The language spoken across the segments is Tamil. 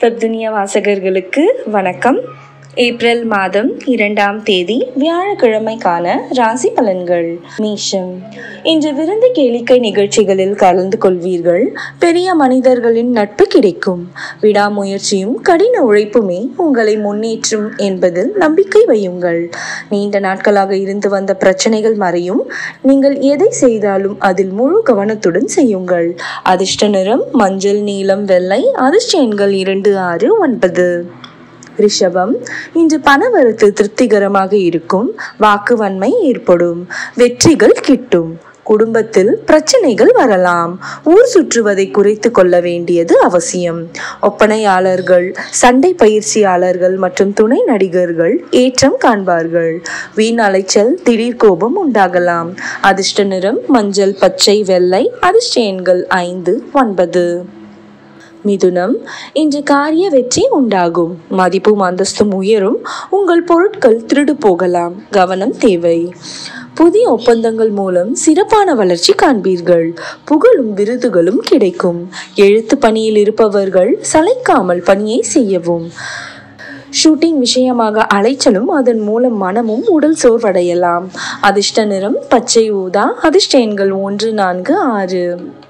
வெப்துனியா வாசகர்களுக்கு வணக்கம் ஏப்ரல் மாதம் இரண்டாம் தேதி வியாழக்கிழமைக்கான ராசி பலன்கள் மேஷம் இன்று விருந்து கேளிக்கை நிகழ்ச்சிகளில் கலந்து கொள்வீர்கள் பெரிய மனிதர்களின் நட்பு கிடைக்கும் விடாமுயற்சியும் கடின உழைப்புமே உங்களை முன்னேற்றும் என்பதில் நம்பிக்கை வையுங்கள் நீண்ட நாட்களாக இருந்து வந்த பிரச்சனைகள் மறையும் நீங்கள் எதை செய்தாலும் அதில் முழு கவனத்துடன் செய்யுங்கள் அதிர்ஷ்ட நிறம் மஞ்சள் நீலம் வெள்ளை அதிர்ஷ்ட எண்கள் இரண்டு ஆறு ஒன்பது ரிஷபம் இன்று பணவரத்து திருப்திகரமாக இருக்கும் வாக்குவன்மை ஏற்படும் வெற்றிகள் கிட்டும் குடும்பத்தில் பிரச்சனைகள் வரலாம் ஊர் சுற்றுவதை குறைத்து கொள்ள வேண்டியது அவசியம் ஒப்பனையாளர்கள் சண்டை பயிற்சியாளர்கள் மற்றும் துணை நடிகர்கள் ஏற்றம் காண்பார்கள் வீண் அலைச்சல் திடீர் கோபம் உண்டாகலாம் அதிர்ஷ்ட நிறம் மஞ்சள் பச்சை வெள்ளை அதிர்ஷ்ட எண்கள் ஐந்து ஒன்பது மிதுனம் இன்று காரிய வெற்றி உண்டாகும் மதிப்பும் அந்தஸ்தும் உயரும் உங்கள் பொருட்கள் திருடு போகலாம் கவனம் தேவை புதிய ஒப்பந்தங்கள் மூலம் சிறப்பான வளர்ச்சி காண்பீர்கள் புகழும் விருதுகளும் கிடைக்கும் எழுத்து பணியில் இருப்பவர்கள் சளைக்காமல் பணியை செய்யவும் ஷூட்டிங் விஷயமாக அலைச்சலும் அதன் மூலம் மனமும் உடல் சோர்வடையலாம் அதிர்ஷ்ட நிறம் பச்சை ஊதா அதிர்ஷ்ட எண்கள் ஒன்று நான்கு ஆறு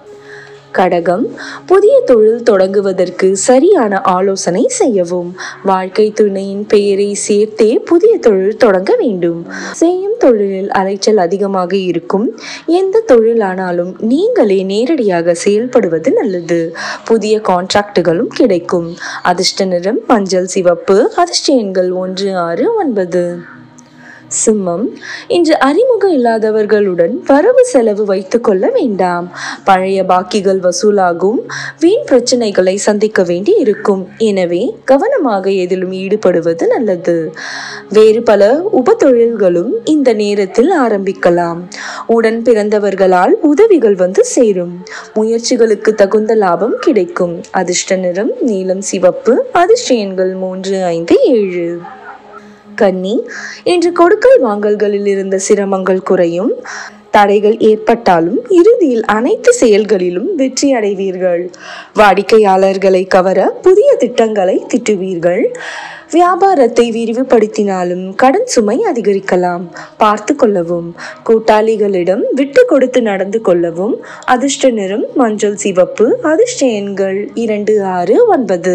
கடகம் புதிய தொழில் தொடங்குவதற்கு சரியான ஆலோசனை செய்யவும் வாழ்க்கை துணையின் பெயரை சேர்த்தே புதிய தொழில் தொடங்க வேண்டும் செய்யும் தொழிலில் அலைச்சல் அதிகமாக இருக்கும் எந்த தொழிலானாலும் நீங்களே நேரடியாக செயல்படுவது நல்லது புதிய கான்ட்ராக்டுகளும் கிடைக்கும் அதிர்ஷ்ட நிறம் மஞ்சள் சிவப்பு அதிர்ஷ்ட எண்கள் ஒன்று ஆறு ஒன்பது சிம்மம் இன்று அறிமுகம் இல்லாதவர்களுடன் வரவு செலவு வைத்துக் கொள்ள வேண்டாம் பழைய பாக்கிகள் வசூலாகும் வீண் பிரச்சனைகளை சந்திக்க வேண்டி இருக்கும் எனவே கவனமாக எதிலும் ஈடுபடுவது நல்லது வேறு பல உப தொழில்களும் இந்த நேரத்தில் ஆரம்பிக்கலாம் உடன் பிறந்தவர்களால் உதவிகள் வந்து சேரும் முயற்சிகளுக்கு தகுந்த லாபம் கிடைக்கும் அதிர்ஷ்ட நிறம் நீலம் சிவப்பு அதிர்ஷ்ட எண்கள் மூன்று ஐந்து ஏழு கன்னி இன்று கொடுக்கல் வாங்கல்களில் இருந்த சிரமங்கள் குறையும் தடைகள் ஏற்பட்டாலும் இறுதியில் அனைத்து செயல்களிலும் வெற்றி அடைவீர்கள் வாடிக்கையாளர்களை கவர புதிய திட்டங்களை திட்டுவீர்கள் வியாபாரத்தை விரிவுபடுத்தினாலும் கடன் சுமை அதிகரிக்கலாம் பார்த்து கொள்ளவும் கூட்டாளிகளிடம் விட்டு கொடுத்து நடந்து கொள்ளவும் அதிர்ஷ்ட நிறம் மஞ்சள் சிவப்பு அதிர்ஷ்ட எண்கள் இரண்டு ஆறு ஒன்பது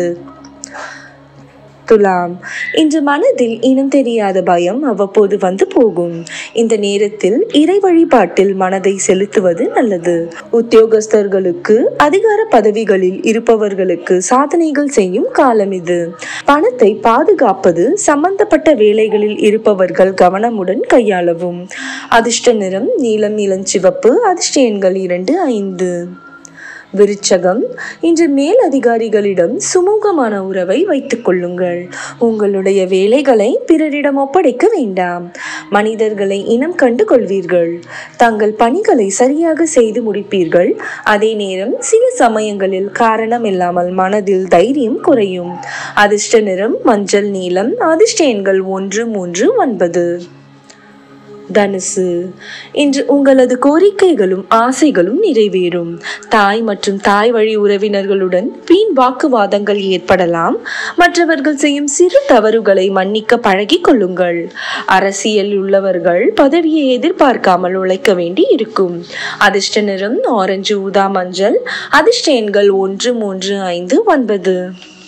துலாம் இன்று மனதில் இனம் தெரியாத பயம் அவ்வப்போது வந்து போகும் இந்த நேரத்தில் இறை வழிபாட்டில் மனதை செலுத்துவது நல்லது உத்தியோகஸ்தர்களுக்கு அதிகார பதவிகளில் இருப்பவர்களுக்கு சாதனைகள் செய்யும் காலம் இது பணத்தை பாதுகாப்பது சம்பந்தப்பட்ட வேலைகளில் இருப்பவர்கள் கவனமுடன் கையாளவும் அதிர்ஷ்ட நிறம் நீலம் இளஞ்சிவப்பு அதிர்ஷ்ட எண்கள் இரண்டு ஐந்து விருச்சகம் இன்று மேல் அதிகாரிகளிடம் சுமூகமான உறவை வைத்துக் கொள்ளுங்கள் உங்களுடைய வேலைகளை பிறரிடம் ஒப்படைக்க வேண்டாம் மனிதர்களை இனம் கண்டு கொள்வீர்கள் தங்கள் பணிகளை சரியாக செய்து முடிப்பீர்கள் அதே நேரம் சில சமயங்களில் காரணம் இல்லாமல் மனதில் தைரியம் குறையும் அதிர்ஷ்ட நிறம் மஞ்சள் நீலம் அதிர்ஷ்ட எண்கள் ஒன்று மூன்று ஒன்பது தனுசு இன்று உங்களது கோரிக்கைகளும் ஆசைகளும் நிறைவேறும் தாய் மற்றும் தாய் வழி உறவினர்களுடன் வீண் வாக்குவாதங்கள் ஏற்படலாம் மற்றவர்கள் செய்யும் சிறு தவறுகளை மன்னிக்க பழகி கொள்ளுங்கள் அரசியல் உள்ளவர்கள் பதவியை எதிர்பார்க்காமல் உழைக்க வேண்டி இருக்கும் அதிர்ஷ்ட நிறம் ஆரஞ்சு ஊதா மஞ்சள் அதிர்ஷ்ட எண்கள் ஒன்று மூன்று ஐந்து ஒன்பது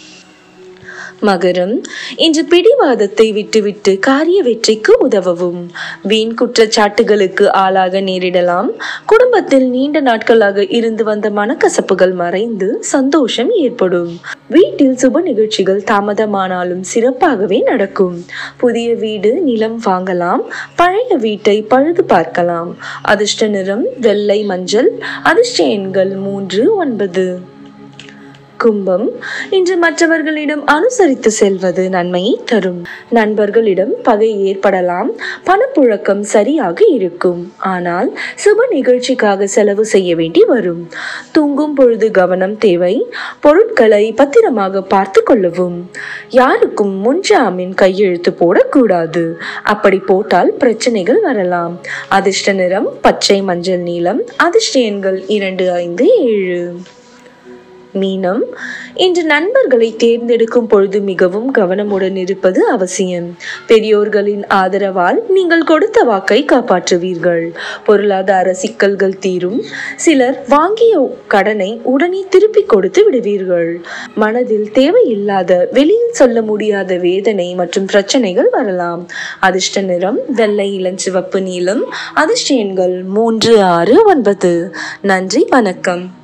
மகரம் இன்று பிடிவாதத்தை விட்டுவிட்டு காரிய வெற்றிக்கு உதவவும் வீண் குற்றச்சாட்டுகளுக்கு ஆளாக நேரிடலாம் குடும்பத்தில் நீண்ட நாட்களாக இருந்து வந்த மனக்கசப்புகள் மறைந்து சந்தோஷம் ஏற்படும் வீட்டில் சுப நிகழ்ச்சிகள் தாமதமானாலும் சிறப்பாகவே நடக்கும் புதிய வீடு நிலம் வாங்கலாம் பழைய வீட்டை பழுது பார்க்கலாம் அதிர்ஷ்ட நிறம் வெள்ளை மஞ்சள் அதிர்ஷ்ட எண்கள் மூன்று ஒன்பது கும்பம் இன்று மற்றவர்களிடம் அனுசரித்து செல்வது நன்மையை தரும் நண்பர்களிடம் பகை ஏற்படலாம் பணப்புழக்கம் சரியாக இருக்கும் ஆனால் சுப நிகழ்ச்சிக்காக செலவு செய்ய வேண்டி வரும் தூங்கும் பொழுது கவனம் தேவை பொருட்களை பத்திரமாக பார்த்து கொள்ளவும் யாருக்கும் முன்ஜாமீன் கையெழுத்து போடக்கூடாது அப்படி போட்டால் பிரச்சனைகள் வரலாம் அதிர்ஷ்ட நிறம் பச்சை மஞ்சள் நீலம் அதிர்ஷ்ட எண்கள் இரண்டு ஐந்து ஏழு மீனம் இன்று நண்பர்களை தேர்ந்தெடுக்கும் பொழுது மிகவும் கவனமுடன் இருப்பது அவசியம் பெரியோர்களின் ஆதரவால் நீங்கள் கொடுத்த வாக்கை காப்பாற்றுவீர்கள் பொருளாதார சிக்கல்கள் தீரும் சிலர் வாங்கிய கடனை உடனே திருப்பி கொடுத்து விடுவீர்கள் மனதில் தேவையில்லாத வெளியில் சொல்ல முடியாத வேதனை மற்றும் பிரச்சனைகள் வரலாம் அதிர்ஷ்ட நிறம் வெள்ளை இளஞ்சிவப்பு நீலம் அதிர்ஷ்ட எண்கள் மூன்று ஆறு ஒன்பது நன்றி வணக்கம்